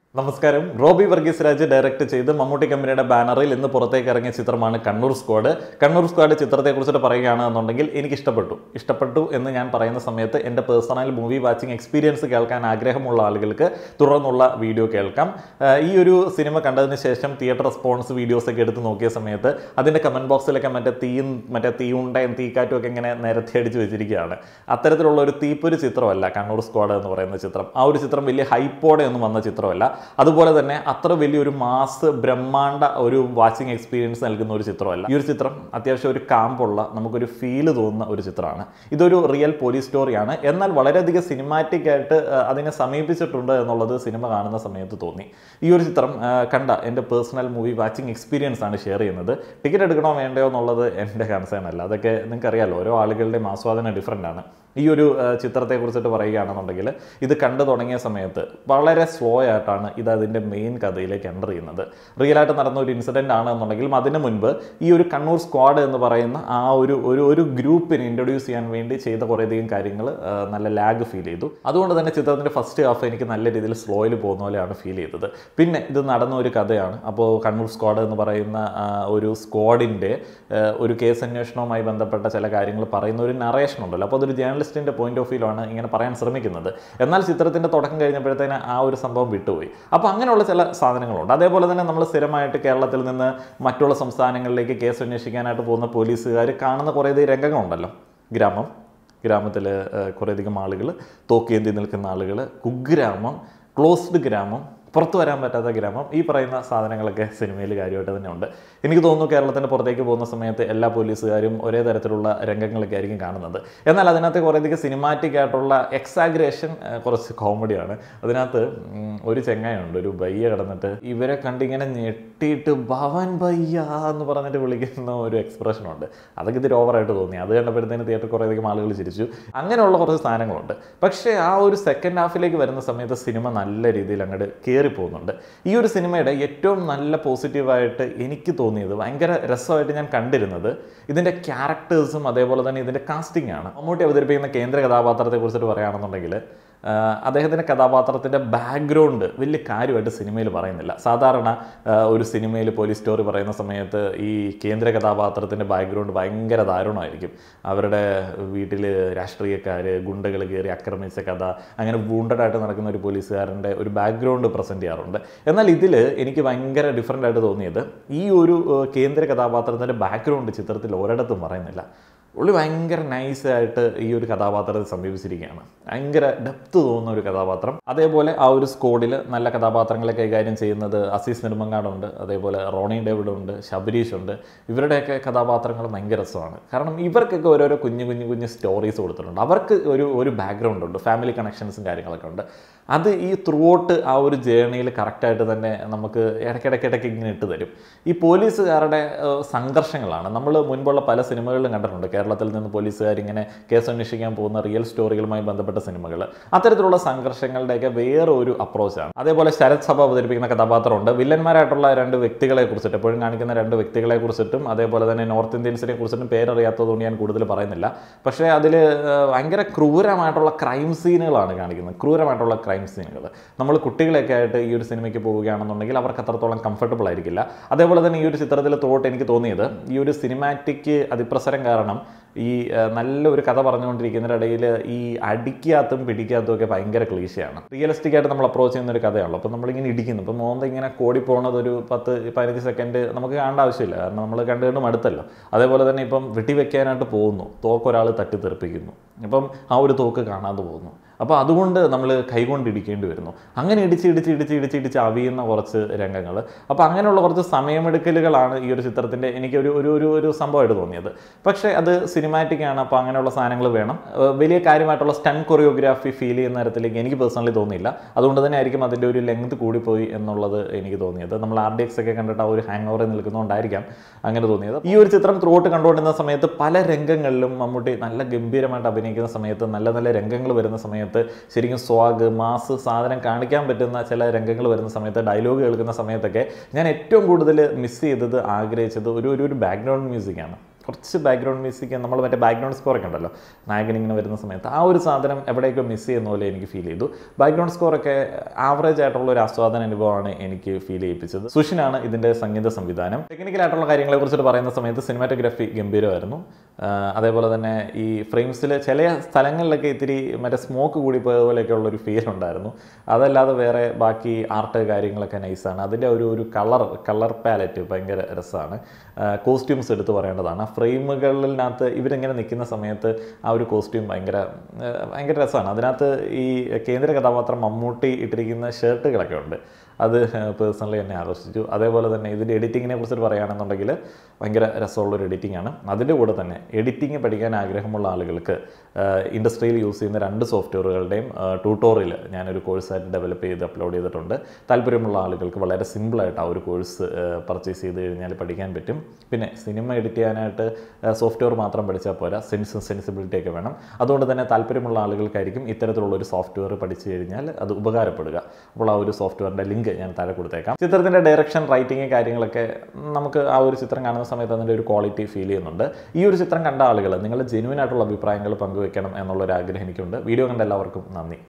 നമസ്കാരം Robbie Varghese Raj direct ചെയ്ത് മമ്മൂട്ടി കമ്പനിയുടെ ബാനറിൽ ഇന്ന് പുറത്തേക്ക് ഇറങ്ങിയ ചിത്രമാണ് കണ്ണൂർ സ്ക്വാഡ് കണ്ണൂർ സ്ക്വാഡ് ചിത്രത്തെക്കുറിച്ചിട്ട് പറയുകയാണ് എന്നുണ്ടെങ്കിൽ എനിക്ക് ഇഷ്ടപ്പെട്ടു ഇഷ്ടപ്പെട്ടു എന്ന് ഞാൻ പറയുന്ന സമയത്ത് എൻ്റെ പേഴ്സണൽ മൂവി വാച്ചിങ് എക്സ്പീരിയൻസ് കേൾക്കാൻ ആഗ്രഹമുള്ള ആളുകൾക്ക് തുടർന്നുള്ള വീഡിയോ കേൾക്കാം ആഹ് ഈ ഒരു സിനിമ കണ്ടതിന് ശേഷം തിയേറ്റർ റെസ്പോൺസ് വീഡിയോസ് ഒക്കെ എടുത്ത് നോക്കിയ സമയത്ത് അതിൻ്റെ കമൻറ്റ് ബോക്സിലൊക്കെ മറ്റേ തീയും മറ്റേ തീയുണ്ടയും തീക്കാറ്റും ഒക്കെ ഇങ്ങനെ നിരത്തി അടിച്ച് വെച്ചിരിക്കുകയാണ് അത്തരത്തിലുള്ള ഒരു തീപ്പൊരു ചിത്രമല്ല കണ്ണൂർ സ്ക്വാഡ് എന്ന് പറയുന്ന ചിത്രം ആ ഒരു ചിത്രം വലിയ ഹൈപ്പോടെ ഒന്നും വന്ന ചിത്രമല്ല അതുപോലെ തന്നെ അത്ര വലിയൊരു മാസ് ബ്രഹ്മാണ്ട ഒരു വാച്ചിങ് എക്സ്പീരിയൻസ് നൽകുന്ന ഒരു ചിത്രമല്ല ഈ ഒരു ചിത്രം അത്യാവശ്യം ഒരു കാമ്പുള്ള നമുക്കൊരു ഫീല് തോന്നുന്ന ഒരു ചിത്രമാണ് ഇതൊരു റിയൽ പോലീസ് സ്റ്റോറിയാണ് എന്നാൽ വളരെയധികം സിനിമാറ്റിക് ആയിട്ട് ആ, അതിനെ സമീപിച്ചിട്ടുണ്ട് എന്നുള്ളത് സിനിമ കാണുന്ന സമയത്ത് തോന്നി ഈ ഒരു ചിത്രം ആ, കണ്ട എൻ്റെ പേഴ്സണൽ മൂവി വാച്ചിങ് എക്സ്പീരിയൻസ് ആണ് ഷെയർ ചെയ്യുന്നത് ടിക്കറ്റ് എടുക്കണോ വേണ്ടയോ എന്നുള്ളത് എൻ്റെ കൺസേൺ അല്ല അതൊക്കെ നിങ്ങൾക്കറിയാലോ ഓരോ ആളുകളുടെയും ആസ്വാദനം ഡിഫറെൻ്റ് ആണ് ഈ ഒരു ആ, ചിത്രത്തെക്കുറിച്ചിട്ട് പറയുകയാണെന്നുണ്ടെങ്കിൽ ഇത് കണ്ടു തുടങ്ങിയ സമയത്ത് വളരെ സ്ലോ ആയിട്ടാണ് ഇത് അതിൻ്റെ മെയിൻ കഥയിലേക്ക് എൻ്റർ ചെയ്യുന്നത് റിയൽ ആയിട്ട് നടന്ന ഒരു ഇൻസിഡൻ്റ് ആണ് എന്നുണ്ടെങ്കിലും അതിന് മുൻപ് ഈ ഒരു കണ്ണൂർ സ്ക്വാഡ് എന്ന് പറയുന്ന ആ ഒരു ഒരു ഒരു ഗ്രൂപ്പിനെ ഇൻട്രൊഡ്യൂസ് ചെയ്യാൻ വേണ്ടി ചെയ്ത കുറേയധികം കാര്യങ്ങൾ നല്ല ലാഗ് ഫീൽ ചെയ്തു അതുകൊണ്ട് തന്നെ ചിത്രത്തിൻ്റെ ഫസ്റ്റ് ഹാഫ് എനിക്ക് നല്ല രീതിയിൽ സ്ലോയിൽ പോകുന്ന പോലെയാണ് ഫീൽ ചെയ്തത് പിന്നെ ഇത് നടന്ന ഒരു കഥയാണ് അപ്പോൾ കണ്ണൂർ സ്ക്വാഡ് എന്ന് പറയുന്ന ആ, ഒരു സ്ക്വാഡിൻ്റെ ഒരു കേസ് അന്വേഷണവുമായി ബന്ധപ്പെട്ട ചില കാര്യങ്ങൾ പറയുന്ന ഒരു നറേഷൻ ഉണ്ടല്ലോ അപ്പോൾ അതൊരു ജേർണലിസ്റ്റിൻ്റെ പോയിന്റ് ഓഫ് വ്യൂലാണ് ഇങ്ങനെ പറയാൻ ശ്രമിക്കുന്നത് എന്നാൽ ചിത്രത്തിൻ്റെ തുടക്കം കഴിഞ്ഞപ്പോഴത്തേന് ആ ഒരു സംഭവം വിട്ടുപോയി അപ്പോൾ അങ്ങനെയുള്ള ചില സാധനങ്ങളുണ്ട് അതേപോലെ തന്നെ നമ്മൾ സ്ഥിരമായിട്ട് കേരളത്തിൽ നിന്ന് മറ്റുള്ള സംസ്ഥാനങ്ങളിലേക്ക് കേസ് അന്വേഷിക്കാനായിട്ട് പോകുന്ന പോലീസുകാർ കാണുന്ന കുറേയധികം രംഗങ്ങളുണ്ടല്ലോ ഗ്രാമം ഗ്രാമത്തിൽ കുറേയധികം ആളുകൾ തോക്കിയേന്തി നിൽക്കുന്ന ആളുകൾ കുഗ്രാമം ക്ലോസ്ഡ് ഗ്രാമം പുറത്തു വരാൻ പറ്റാത്ത ഗ്രാമം ഈ പറയുന്ന സാധനങ്ങളൊക്കെ സിനിമയിൽ കാര്യമായിട്ട് തന്നെ ഉണ്ട് എനിക്ക് തോന്നുന്നു കേരളത്തിൻ്റെ പുറത്തേക്ക് പോകുന്ന സമയത്ത് എല്ലാ പോലീസുകാരും ഒരേ തരത്തിലുള്ള രംഗങ്ങളൊക്കെ ആയിരിക്കും കാണുന്നത് എന്നാൽ അതിനകത്ത് കുറേയധികം സിനിമാറ്റിക് ആയിട്ടുള്ള എക്സാഗ്രേഷൻ കുറച്ച് കോമഡിയാണ് അതിനകത്ത് ഉം, ഒരു ചെങ്ങായുണ്ട് ഒരു ബയ്യ കിടന്നിട്ട് ഇവരെ കണ്ടിങ്ങനെ ഞെട്ടിയിട്ട് ഭവൻ ബയ്യ എന്ന് പറഞ്ഞിട്ട് വിളിക്കുന്ന ഒരു എക്സ്പ്രഷനുണ്ട് അതൊക്കെ ഇതിൽ ഓവറായിട്ട് തോന്നി അത് കണ്ടപ്പോഴത്തേന് തിയേറ്ററിൽ കുറേയധികം ആളുകൾ ചിരിച്ചു അങ്ങനെയുള്ള കുറച്ച് സാധനങ്ങളുണ്ട് പക്ഷേ ആ ഒരു സെക്കൻഡ് ഹാഫിലേക്ക് വരുന്ന സമയത്ത് സിനിമ നല്ല രീതിയിൽ അങ്ങോട്ട് കയറി പോകുന്നുണ്ട് ഈ ഒരു സിനിമയുടെ ഏറ്റവും നല്ല പോസിറ്റീവായിട്ട് എനിക്ക് തോന്നിയത് ഭയങ്കര രസമായിട്ട് ഞാൻ കണ്ടിരുന്നത് ഇതിൻ്റെ ക്യാരക്ടേഴ്സും അതേപോലെ തന്നെ ഇതിൻ്റെ കാസ്റ്റിംഗ് ആണ് മമ്മൂട്ടി അവതരിപ്പിക്കുന്ന കേന്ദ്ര കഥാപാത്രത്തെ കുറിച്ചിട്ട് പറയുകയാണെന്നുണ്ടെങ്കിൽ ആഹ് അദ്ദേഹത്തിൻ്റെ കഥാപാത്രത്തിൻ്റെ ബാക്ക്ഗ്രൗണ്ട് വലിയ കാര്യമായിട്ട് സിനിമയിൽ പറയുന്നില്ല സാധാരണ ആഹ് ഒരു സിനിമയിൽ പോലീസ് സ്റ്റോറി പറയുന്ന സമയത്ത് ഈ കേന്ദ്ര കഥാപാത്രത്തിൻ്റെ ബാക്ക്ഗ്രൗണ്ട് ഭയങ്കര ദാരുണമായിരിക്കും അവരുടെ വീട്ടിൽ രാഷ്ട്രീയക്കാർ ഗുണ്ടകൾ കയറി ആക്രമിച്ച കഥ അങ്ങനെ വൂണ്ടഡായിട്ട് നടക്കുന്ന ഒരു പോലീസുകാരൻ്റെ ഒരു ബാക്ക്ഗ്രൗണ്ട് പ്രസൻറ്റ് ചെയ്യാറുണ്ട് എന്നാൽ ഇതിൽ എനിക്ക് ഭയങ്കര ഡിഫറെൻ്റ് ആയിട്ട് തോന്നിയത് ഈ ഒരു ആഹ് കേന്ദ്ര കഥാപാത്രത്തിൻ്റെ ബാക്ക്ഗ്രൗണ്ട് ചിത്രത്തിൽ ഒരിടത്തും പറയുന്നില്ല പുള്ളി ഭയങ്കര നൈസായിട്ട് ഈ ഒരു കഥാപാത്രത്തെ സമീപിച്ചിരിക്കുകയാണ് ഭയങ്കര ഡെപ്ത് തോന്നുന്ന ഒരു കഥാപാത്രം അതേപോലെ ആ ഒരു സ്കോഡിൽ നല്ല കഥാപാത്രങ്ങളെ കൈകാര്യം ചെയ്യുന്നത് അസീസ് നെടുമങ്ങാടുണ്ട് അതേപോലെ റോണി ഡേവിഡ് ഉണ്ട് ശബരീഷ് ഉണ്ട് ഇവരുടെയൊക്കെ കഥാപാത്രങ്ങൾ ഭയങ്കര രസമാണ് കാരണം ഇവർക്കൊക്കെ ഓരോരോ കുഞ്ഞു കുഞ്ഞു കുഞ്ഞു സ്റ്റോറീസ് കൊടുത്തിട്ടുണ്ട് അവർക്ക് ഒരു ഒരു ബാക്ക്ഗ്രൗണ്ട് ഉണ്ട് ഫാമിലി കണക്ഷൻസും കാര്യങ്ങളൊക്കെ ഉണ്ട് അത് ഈ ത്രൂ ഔട്ട് ആ ഒരു ജേണിയിൽ കറക്റ്റായിട്ട് തന്നെ നമുക്ക് ഇടയ്ക്കിടയ്ക്കിടയ്ക്ക് ഇങ്ങനെ ഇട്ട് തരും ഈ പോലീസുകാരുടെ ഏഹ്, സംഘർഷങ്ങളാണ് നമ്മൾ മുൻപുള്ള പല സിനിമകളിലും കണ്ടിട്ടുണ്ട് കേരളത്തിൽ നിന്ന് പോലീസുകാർ ഇങ്ങനെ കേസ് അന്വേഷിക്കാൻ പോകുന്ന റിയൽ സ്റ്റോറികളുമായി ബന്ധപ്പെട്ട സിനിമകൾ അത്തരത്തിലുള്ള സംഘർഷങ്ങളുടെയൊക്കെ വേറെ ഒരു അപ്രോച്ചാണ് അതേപോലെ ശരത് സഭ അവതരിപ്പിക്കുന്ന കഥാപാത്രമുണ്ട് വില്ലന്മാരായിട്ടുള്ള രണ്ട് വ്യക്തികളെ കുറിച്ചിട്ട് എപ്പോഴും കാണിക്കുന്ന രണ്ട് വ്യക്തികളെ കുറിച്ചിട്ടും അതേപോലെ തന്നെ നോർത്ത് ഇന്ത്യൻസിനെ കുറിച്ചിട്ടും പേരറിയാത്തതുകൊണ്ട് ഞാൻ കൂടുതൽ പറയുന്നില്ല പക്ഷേ അതിൽ ഭയങ്കര ക്രൂരമായിട്ടുള്ള ക്രൈം സീനുകളാണ് കാണിക്കുന്നത് ക്രൂരമായിട്ടുള്ള ക്രൈം സീനുകൾ നമ്മൾ കുട്ടികളെയൊക്കെ ആയിട്ട് ഈ ഒരു സിനിമയ്ക്ക് പോവുകയാണെന്നുണ്ടെങ്കിൽ അവർക്ക് അത്രത്തോളം കംഫർട്ടബിൾ ആയിരിക്കില്ല അതേപോലെ തന്നെ ഈ ഒരു ചിത്രത്തിൽ തോട്ട് എനിക്ക് തോന്നിയത് ഈ ഒരു സിനിമാറ്റിക് അതിപ്രസരം കാരണം ഈ ആ, നല്ല ഒരു കഥ പറഞ്ഞുകൊണ്ടിരിക്കുന്നതിനിടയിൽ ഈ അടിക്കാത്തും പിടിക്കാത്തും ഒക്കെ ഭയങ്കര ക്ലീശയാണ് റിയലിസ്റ്റിക് ആയിട്ട് നമ്മൾ അപ്രോച്ച് ചെയ്യുന്ന ഒരു കഥയാണല്ലോ അപ്പോൾ നമ്മളിങ്ങനെ ഇടിക്കുന്നു ഇപ്പോൾ മോന്ത ഇങ്ങനെ കോടി പോകുന്നത് ഒരു പത്ത് പതിനഞ്ച് സെക്കൻഡ് നമുക്ക് കാണേണ്ട ആവശ്യമില്ല കാരണം നമ്മൾ കണ്ടു കണ്ട് മടുത്തല്ലോ അതേപോലെ തന്നെ ഇപ്പം വെട്ടിവെക്കാനായിട്ട് പോകുന്നു തോക്ക് ഒരാൾ തട്ടിത്തെറിപ്പിക്കുന്നു ഇപ്പം ആ ഒരു തോക്ക് കാണാതെ പോകുന്നു അപ്പോൾ അതുകൊണ്ട് നമ്മൾ കൈകൊണ്ട് ഇടിക്കേണ്ടി വരുന്നു അങ്ങനെ ഇടിച്ച് ഇടിച്ച് ഇടിച്ച് ഇടിച്ച് ഇടിച്ച് അവിയുന്ന കുറച്ച് രംഗങ്ങൾ അപ്പോൾ അങ്ങനെയുള്ള കുറച്ച് സമയമെടുക്കലുകളാണ് ഈ ഒരു ചിത്രത്തിൻ്റെ എനിക്ക് ഒരു ഒരു ഒരു ഒരു സംഭവമായിട്ട് തോന്നിയത് പക്ഷേ അത് സിനിമാറ്റിക് ആണ് അപ്പോൾ അങ്ങനെയുള്ള സാധനങ്ങൾ വേണം ഏഹ് വലിയ കാര്യമായിട്ടുള്ള സ്റ്റൺ കൊറിയോഗ്രാഫി ഫീൽ ചെയ്യുന്ന തരത്തിലേക്ക് എനിക്ക് പേഴ്സണലി തോന്നിയില്ല അതുകൊണ്ട് തന്നെ ആയിരിക്കും അതിൻ്റെ ഒരു ലെങ്ത് കൂടിപ്പോയി എന്നുള്ളത് എനിക്ക് തോന്നിയത് നമ്മൾ ആർ ഡി എക്സ് ഒക്കെ കണ്ടിട്ട് ആ ഒരു ഹാങ് ഓവറിൽ നിൽക്കുന്നതുകൊണ്ടായിരിക്കാം അങ്ങനെ തോന്നിയത് ഈ ഒരു ചിത്രം ത്രൂ ഔട്ട് കണ്ടുകൊണ്ടിരുന്ന സമയത്ത് പല രംഗങ്ങളിലും മമ്മൂട്ടി നല്ല ഗംഭീരമായിട്ട് അഭിനയിക്കുന്ന സമയത്ത് നല്ല നല്ല രംഗങ്ങൾ വരുന്ന സമയത്ത് ശരിക്കും സ്വാഗ് മാസ് സാധനം കാണിക്കാൻ പറ്റുന്ന ചില രംഗങ്ങൾ വരുന്ന സമയത്ത് ഡയലോഗ് കേൾക്കുന്ന സമയത്തൊക്കെ ഞാൻ ഏറ്റവും കൂടുതൽ മിസ് ചെയ്തത് ആഗ്രഹിച്ചത് ഒരു ഒരു ഒരു ബാക്ക്ഗ്രൗണ്ട് മ്യൂസിക്കാണ് കുറച്ച് ബാക്ക്ഗ്രൗണ്ട് മ്യൂസിക് നമ്മൾ മറ്റേ ബാക്ക്ഗ്രൗണ്ട് സ്കോർ ഒക്കെ ഉണ്ടല്ലോ നായകൻ ഇങ്ങനെ വരുന്ന സമയത്ത് ആ ഒരു സാധനം എവിടെയൊക്കെ മിസ് ചെയ്യുന്ന പോലെ എനിക്ക് ഫീൽ ചെയ്തു ബാക്ക്ഗ്രൗണ്ട് സ്കോറൊക്കെ ആവറേജ് ആയിട്ടുള്ള ഒരു ആസ്വാദന അനുഭവമാണ് എനിക്ക് ഫീൽ ചെയ്യിപ്പിച്ചത് സുഷിനാണ് ഇതിൻ്റെ സംഗീത സംവിധാനം ടെക്നിക്കൽ ആയിട്ടുള്ള കാര്യങ്ങളെ കുറിച്ചിട്ട് പറയുന്ന സമയത്ത് സിനിമാറ്റോഗ്രാഫി ഗംഭീരമായിരുന്നു ആഹ് അതേപോലെ തന്നെ ഈ ഫ്രെയിംസിൽ ചില സ്ഥലങ്ങളിലൊക്കെ ഇത്തിരി മറ്റേ സ്മോക്ക് കൂടി പോയ പോലെയൊക്കെ ഉള്ളൊരു ഫീൽ ഉണ്ടായിരുന്നു അതല്ലാതെ വേറെ ബാക്കി ആർട്ട് കാര്യങ്ങളൊക്കെ നൈസാണ് അതിൻ്റെ ഒരു ഒരു കളർ കളർ പാലറ്റ് ഭയങ്കര രസമാണ് കോസ്റ്റ്യൂംസ് എടുത്ത് പറയേണ്ടതാണ് ആ ഫ്രെയിമുകളിനകത്ത് ഇവരിങ്ങനെ നിൽക്കുന്ന സമയത്ത് ആ ഒരു കോസ്റ്റ്യൂം ഭയങ്കര ആഹ് ഭയങ്കര രസമാണ് അതിനകത്ത് ഈ കേന്ദ്ര കഥാപാത്രം മമ്മൂട്ടി ഇട്ടിരിക്കുന്ന ഷർട്ടുകളൊക്കെ ഉണ്ട് അത് പേഴ്സണലി എന്നെ ആകർഷിച്ചു അതേപോലെ തന്നെ ഇതിൻ്റെ എഡിറ്റിങ്ങിനെ കുറിച്ചിട്ട് പറയുകയാണെന്നുണ്ടെങ്കിൽ ഭയങ്കര രസമുള്ളൊരു എഡിറ്റിംഗ് ആണ് അതിൻ്റെ കൂടെ തന്നെ എഡിറ്റിംഗ് പഠിക്കാൻ ആഗ്രഹമുള്ള ആളുകൾക്ക് ഇൻഡസ്ട്രിയിൽ യൂസ് ചെയ്യുന്ന രണ്ട് സോഫ്റ്റ്വെയറുകളുടെയും ട്യൂട്ടോറിയൽ ഞാനൊരു കോഴ്സായിട്ട് ഡെവലപ്പ് ചെയ്ത് അപ്ലോഡ് ചെയ്തിട്ടുണ്ട് താല്പര്യമുള്ള ആളുകൾക്ക് വളരെ സിമ്പിളായിട്ട് ആ ഒരു കോഴ്സ് പർച്ചേസ് ചെയ്ത് കഴിഞ്ഞാൽ പഠിക്കാൻ പറ്റും പിന്നെ സിനിമ എഡിറ്റ് ചെയ്യാനായിട്ട് സോഫ്റ്റ്വെയർ മാത്രം പഠിച്ചാൽ പോരാ സെൻസ് സെൻസിബിലിറ്റി ഒക്കെ വേണം അതുകൊണ്ട് തന്നെ താല്പര്യമുള്ള ആളുകൾക്കായിരിക്കും ഇത്തരത്തിലുള്ള ഒരു സോഫ്റ്റ്വെയർ പഠിച്ചു കഴിഞ്ഞാൽ അത് ഉപകാരപ്പെടുക അപ്പോൾ ആ ഒരു സോഫ്റ്റ്വെയറിൻ്റെ ലിങ്ക് ഞാൻ താഴെ കൊടുത്തേക്കാം ചിത്രത്തിൻ്റെ ഡയറക്ഷൻ റൈറ്റിംഗ് കാര്യങ്ങളൊക്കെ നമുക്ക് ആ ഒരു ചിത്രം കാണുന്ന സമയത്ത് അതിൻ്റെ ഒരു ക്വാളിറ്റി ഫീൽ ചെയ്യുന്നുണ്ട് ഈ ഒരു ചിത്രം കണ്ട ആളുകൾ നിങ്ങളുടെ ജെനുവിൻ ആയിട്ടുള്ള അഭിപ്രായങ്ങൾ പങ്കുവെക്കണം എന്നുള്ളൊരു ആഗ്രഹം എനിക്കുണ്ട് വീഡിയോ കണ്ട എല്ലാവർക്കും നന്ദി